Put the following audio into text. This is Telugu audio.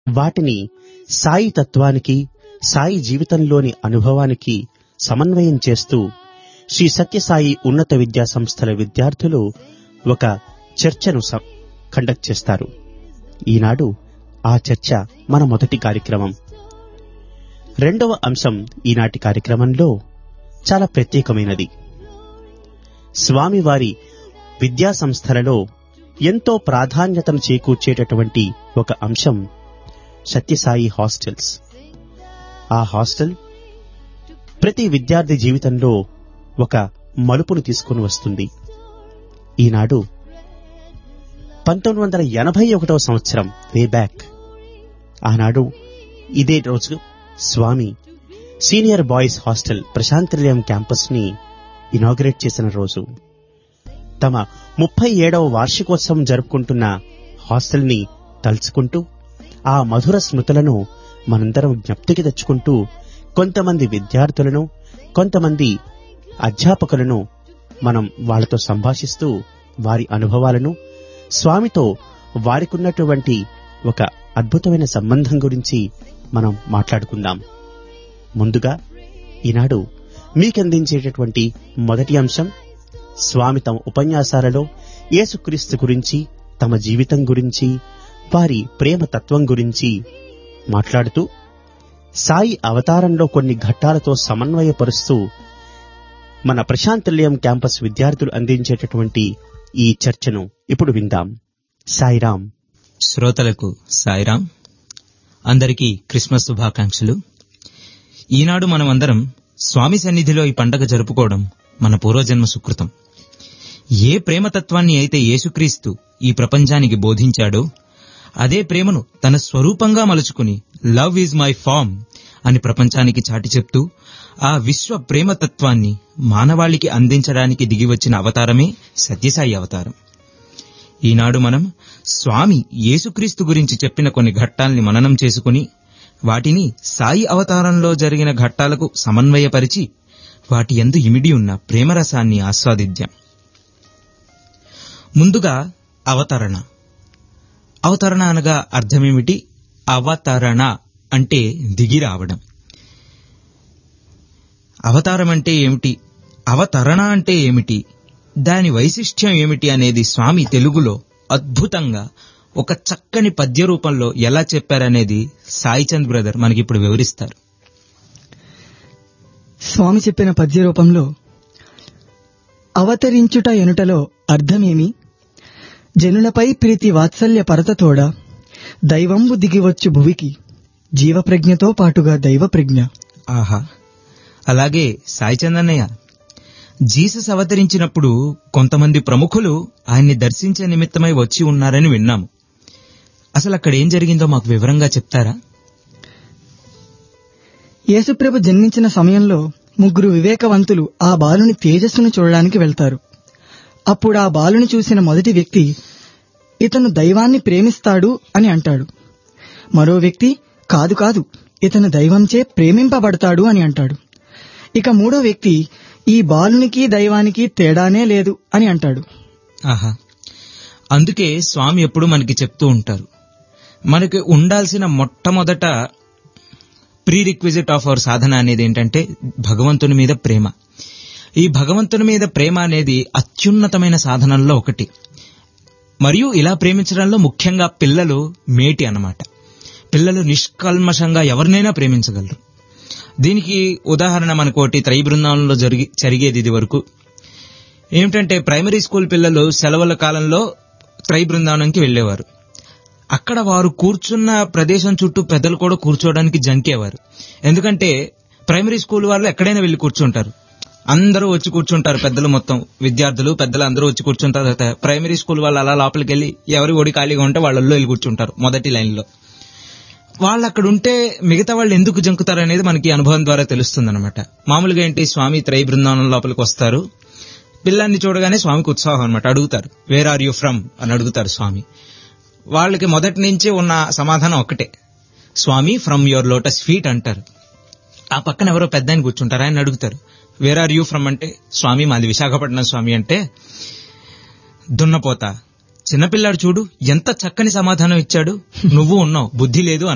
వాటిని సాయి తత్వానికి సాయి జీవితంలోని అనుభవానికి సమన్వయం చేస్తూ శ్రీ సత్యసాయి ఉన్నత విద్యా సంస్థల విద్యార్థులు ఒక చర్చను స- కండక్ట్ చేస్తారు ఈనాడు ఆ చర్చ మన మొదటి కార్యక్రమం రెండవ అంశం ఈనాటి కార్యక్రమంలో చాలా ప్రత్యేకమైనది స్వామివారి విద్యా సంస్థలలో ఎంతో ప్రాధాన్యతను చేకూర్చేటటువంటి ఒక అంశం సత్యసాయి హాస్టల్స్ ఆ హాస్టల్ ప్రతి విద్యార్థి జీవితంలో ఒక మలుపును తీసుకుని వస్తుంది ఈనాడు పంతొమ్మిది వందల ఎనభై ఒకటవ సంవత్సరం వే బ్యాక్ ఆనాడు ఇదే రోజు Swami senior boys hostel Prasanthi Nilayam campus ని ఇనాగ్రేట్ చేసిన రోజు తమ ముప్పై ఏడవ వార్షికోత్సవం జరుపుకుంటున్న హాస్టల్ ని తలుచుకుంటూ ఆ మధుర స్మృతులను మనందరం జ్ఞప్తికి తెచ్చుకుంటూ కొంతమంది విద్యార్థులను కొంతమంది అధ్యాపకులను మనం వాళ్ళతో సంభాషిస్తూ వారి అనుభవాలను స్వామితో వారికున్నటువంటి ఒక అద్భుతమైన సంబంధం గురించి మనం మాట్లాడుకుందాం ముందుగా ఈనాడు మీకందించేటటువంటి మొదటి అంశం స్వామి తమ ఉపన్యాసాలలో యేసుక్రీస్తు గురించి తమ జీవితం గురించి వారి ప్రేమ తత్వం గురించి మాట్లాడుతూ సాయి అవతారంలో కొన్ని ఘట్టాలతో సమన్వయపరుస్తూ మన ప్రశాంతిలయం క్యాంపస్ విద్యార్థులు అందించేటటువంటి ఈ చర్చను ఇప్పుడు విందాం సాయిరాం శ్రోతలకు సాయిరాం అందరికీ క్రిస్మస్ శుభాకాంక్షలు ఈనాడు మనమందరం స్వామి సన్నిధిలో ఈ పండగ జరుపుకోవడం మన పూర్వజన్మ సుకృతం ఏ ప్రేమతత్వాన్ని అయితే యేసుక్రీస్తు ఈ ప్రపంచానికి బోధించాడో అదే ప్రేమను తన స్వరూపంగా మలుచుకుని లవ్ ఈజ్ మై ఫామ్ అని ప్రపంచానికి చాటి చెప్తూ ఆ విశ్వ ప్రేమతత్వాన్ని మానవాళికి అందించడానికి దిగివచ్చిన అవతారమే సత్యసాయి అవతారం ఈనాడు మనం స్వామి యేసుక్రీస్తు గురించి చెప్పిన కొన్ని ఘట్టాల్ని మననం చేసుకుని వాటిని సాయి అవతారంలో జరిగిన ఘట్టాలకు సమన్వయపరిచి వాటి యందు ఇమిడి ఉన్న ప్రేమరసాన్ని ఆస్వాదిద్దాం ముందుగా అవతరణ అవతరణ అనగా అర్థమేమిటి అవతరణ అంటే దిగి రావడం అవతారం అంటే ఏమిటి అవతరణ అంటే ఏమిటి దాని వైశిష్ట్యం ఏమిటి అనేది స్వామి తెలుగులో అద్భుతంగా ఒక చక్కని పద్య రూపంలో ఎలా చెప్పారనేది సాయిచంద్ బ్రదర్ మనకిప్పుడు వివరిస్తారు స్వామి చెప్పిన పద్య రూపంలో అవతరించుట ఎనుటలో అర్థమేమి జనులపై ప్రీతి వాత్సల్య పరతతోడ దైవంబు దిగివచ్చు భువికి జీవప్రజ్ఞతో పాటుగా దైవప్రజ్ఞ ఆహా అలాగే సాయిచందన్నయ్య జీసస్ అవతరించినప్పుడు కొంతమంది ప్రముఖులు ఆయన్ని దర్శించే నిమిత్తమై వచ్చి ఉన్నారని విన్నాము అసలు అక్కడ ఏం జరిగిందో మాకు వివరంగా చెప్తారా యేసుప్రభు జన్మించిన సమయంలో ముగ్గురు వివేకవంతులు ఆ బాలుని తేజస్సును చూడడానికి వెళ్తారు అప్పుడు ఆ బాలుని చూసిన మొదటి వ్యక్తి ఇతను దైవాన్ని ప్రేమిస్తాడు అని అంటాడు మరో వ్యక్తి కాదు కాదు ఇతను దైవంచే ప్రేమింపబడతాడు అని అంటాడు ఇక మూడో వ్యక్తి ఈ బాలునికి దైవానికి తేడానే లేదు అని అంటాడు ఆహా అందుకే స్వామి ఎప్పుడు మనకి చెప్తూ ఉంటారు మనకి ఉండాల్సిన మొట్టమొదట ప్రీ రిక్విజిట్ ఆఫ్ అవర్ సాధన అనేది ఏంటంటే భగవంతుని మీద ప్రేమ ఈ భగవంతుని మీద ప్రేమ అనేది అత్యున్నతమైన సాధనల్లో ఒకటి మరియు ఇలా ప్రేమించడంలో ముఖ్యంగా పిల్లలు మేటి అన్నమాట పిల్లలు నిష్కల్మషంగా ఎవరినైనా ప్రేమించగలరు దీనికి ఉదాహరణ మనకోటి త్రై బృందావనంలో జరిగి జరిగేది ఇది వరకు ఏమిటంటే ప్రైమరీ స్కూల్ పిల్లలు సెలవుల కాలంలో త్రై బృందావనంకి వెళ్ళేవారు అక్కడ వారు కూర్చున్న ప్రదేశం చుట్టూ పెద్దలు కూడా కూర్చోవడానికి జంకేవారు ఎందుకంటే ప్రైమరీ స్కూల్ వాళ్ళు ఎక్కడైనా వెళ్ళి కూర్చుంటారు అందరూ వచ్చి కూర్చుంటారు పెద్దలు మొత్తం విద్యార్థులు పెద్దలు అందరూ వచ్చి కూర్చుంటారు తర్వాత ప్రైమరీ స్కూల్ వాళ్ళు అలా లోపలికి వెళ్ళి ఎవరి ఓడి ఖాళీగా ఉంటే వాళ్ళల్లో వెళ్ళి కూర్చుంటారు మొదటి లైన్లో వాళ్ళు అక్కడ ఉంటే మిగతా వాళ్ళు ఎందుకు జంకుతారు అనేది మనకి అనుభవం ద్వారా తెలుస్తుంది అనమాట మామూలుగా ఏంటి స్వామి త్రై బృందావనం లోపలికి వస్తారు పిల్లాన్ని చూడగానే స్వామికి ఉత్సాహం అనమాట అడుగుతారు వేర్ ఆర్ యూ ఫ్రమ్ అని అడుగుతారు స్వామి వాళ్ళకి మొదటి నుంచి ఉన్న సమాధానం ఒక్కటే Swami from your lotus feet అంటారు ఆ పక్కన ఎవరో పెద్ద ఆయన కూర్చుంటారు ఆయన అడుగుతారు వేర్ ఆర్ యూ ఫ్రమ్ అంటే స్వామి మాది విశాఖపట్నం స్వామి అంటే దున్నపోత చిన్నపిల్లాడు చూడు ఎంత చక్కని సమాధానం ఇచ్చాడు నువ్వు ఉన్నావు బుద్ధి లేదు